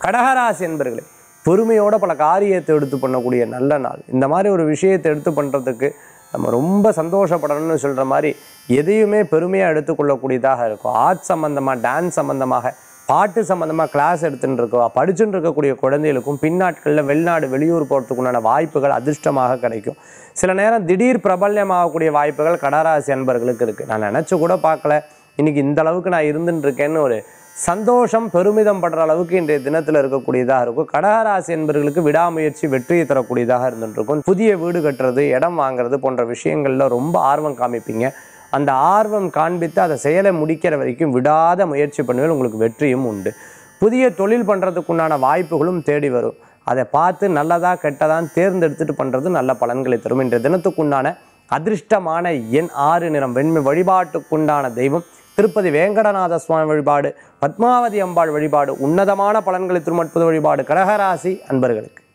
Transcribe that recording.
கடகராசி என்பர்களே பொறுமையோட பல காரியத்தை எடுத்து பண்ணக்கூடிய நல்ல நாள் இந்த மாதிரி ஒரு விஷயத்தை எடுத்து பண்ணுறதுக்கு நம்ம ரொம்ப சந்தோஷப்படணும்னு சொல்கிற மாதிரி எதையுமே பெருமையாக எடுத்துக்கொள்ளக்கூடியதாக இருக்கும் ஆர்ட் சம்மந்தமாக டான்ஸ் சம்மந்தமாக பாட்டு சம்மந்தமாக கிளாஸ் எடுத்துட்டு இருக்கோம் படிச்சுட்டு இருக்கக்கூடிய குழந்தைகளுக்கும் பின்னாட்களில் வெளிநாடு வெளியூர் போகிறதுக்கு உண்டான வாய்ப்புகள் அதிர்ஷ்டமாக கிடைக்கும் சில நேரம் திடீர் பிரபல்யமாகக்கூடிய வாய்ப்புகள் கடராசி அன்பர்களுக்கு இருக்குது நான் நினச்சி கூட பார்க்கல இன்னைக்கு இந்த அளவுக்கு நான் இருந்துட்டு இருக்கேன்னு ஒரு சந்தோஷம் பெருமிதம் படுற அளவுக்கு இன்றைய தினத்தில் இருக்கக்கூடியதாக இருக்கும் கடகராசி என்பவர்களுக்கு விடாமுயற்சி வெற்றியை தரக்கூடியதாக இருந்துட்டு இருக்கும் புதிய வீடு கட்டுறது இடம் வாங்குறது போன்ற விஷயங்கள்ல ரொம்ப ஆர்வம் காமிப்பீங்க அந்த ஆர்வம் காண்பித்து அதை செயலை முடிக்கிற வரைக்கும் விடாத முயற்சி பண்ணுவேன் உங்களுக்கு வெற்றியும் உண்டு புதிய தொழில் பண்ணுறதுக்குண்டான வாய்ப்புகளும் தேடி வரும் அதை பார்த்து நல்லதா கெட்டதான்னு தேர்ந்தெடுத்துட்டு பண்ணுறது நல்ல பலன்களை தரும் இன்றைய தினத்துக்குண்டான அதிர்ஷ்டமான எண் ஆறு நிறம் வெண்மை வழிபாட்டுக்குண்டான தெய்வம் திருப்பதி வேங்கடநாத சுவாமி வழிபாடு பத்மாவதி அம்பாள் வழிபாடு உன்னதமான பலன்களை திருமட்பது வழிபாடு கடகராசி அன்பர்களுக்கு